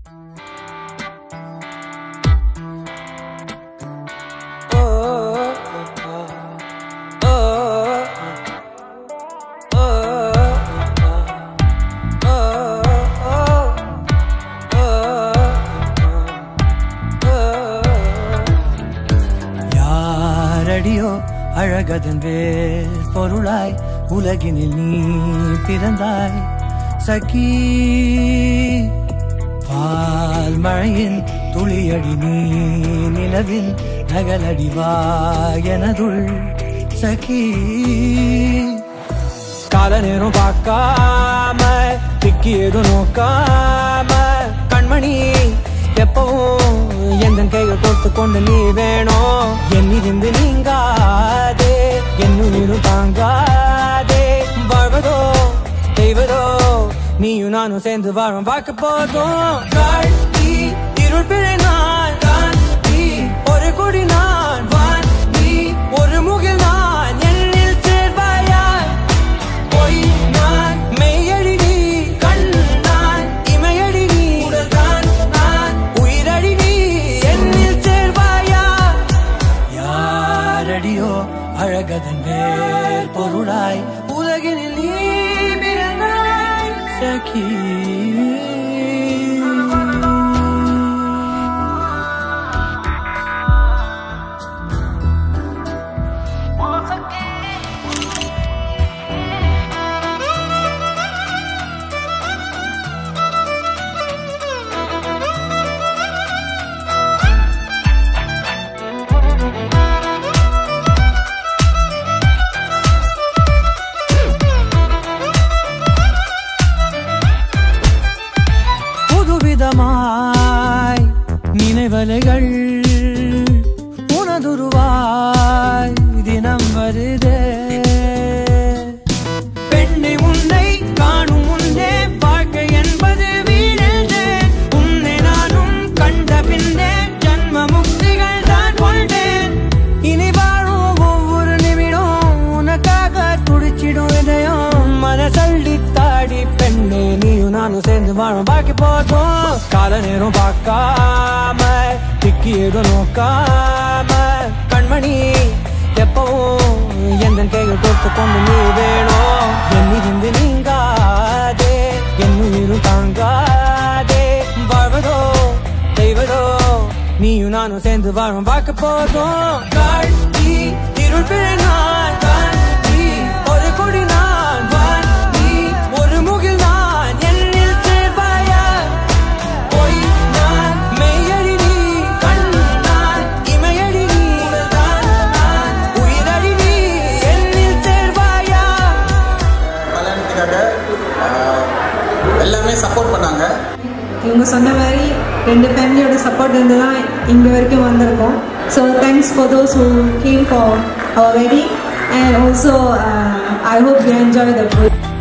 யாரடியோ அழகதன் வேர் பொருளாய் உலகினில் நீ பிறந்தாய் சகி பால் மழையின் துளியடி நீ நிலவின் நகலடிவா எனதுள் சகி கால நேரம் பார்க்காம திக்கி எதுவும் நோக்காம கண்மணி எப்பவும் எந்த கைகள் கொடுத்து கொண்டு நீ வேணும் என்னிருந்து நீங்காதே என்னுயிரும் தாங்காதே வாழ்வதோ செய்வதோ நீயும் நானும் சேர்ந்து வாழும் பார்க்க போதும் காட்டி இருள் பிழை நான் தான் நீ ஒரு கொடி நான் வான் நீ ஒரு முகில் நான் என்னில் சேர்வாயா பொய் நான் மெய்யடி நீ கண் நான் இமையடி நீ உடல்தான் நான் உயிரடி நீ என்னில் சேர்வாயா யாரடியோ அழகதன் வேர் பொருளாய் உலகினில் நீ பிறந்தாய் சகி புதுவிதமாய் நினைவலைகள் உனதுருவாய் தினம் வருதே பெண்ணை உன்னை காணும் முன்னே வாழ்க்கை என்பது வீணென்றே உன்னை நானும் கண்ட பின்னே ஜன்ம முக்திகள் தான் கொண்டேன் இனி வாழும் ஒவ்வொரு நிமிடம் உனக்காக துடிச்சிடும் இதயம் மனசள்ளி தாடி பெண்ணே நீயும் நானும் சேர்ந்து வாழும் பாக்கி போதும் கால நேரம் பார்க்காம திக்கி எதுவும் நோக்காம கண்மணி எப்பவும் எந்த கைகள் கொடுத்து கொண்டு நீ வேணும் என்னிருந்து நீங்காதே என் உயிரும் தாங்காதே வாழ்வதோ செய்வதோ நீயும் நானும் சேர்ந்து வாழும் பார்க்க போதும் காட்டி இருள் பிழை நான் தான் நீ ஒரு கொடி நான் வான் நீ ஒரு முகில் நான் என்னில் சேர்வாயா பொய் நான் மெய்யடி நீ கண் நான் இமையடி நீ உடல்தான் நான் உயிரடி நீ என்னில் சேர்வாயா கல்யாணத்துக்காக ஆஹ், எல்லாமே சப்போர்ட் பண்ணாங்க இவங்க சொன்ன மாதிரி ரெண்டு ஃபேமிலியோட சப்போர்ட் இருந்து தான் இங்கே வரைக்கும் வந்திருக்கோம் so thanks for those who came for our wedding and also I hope you enjoy the food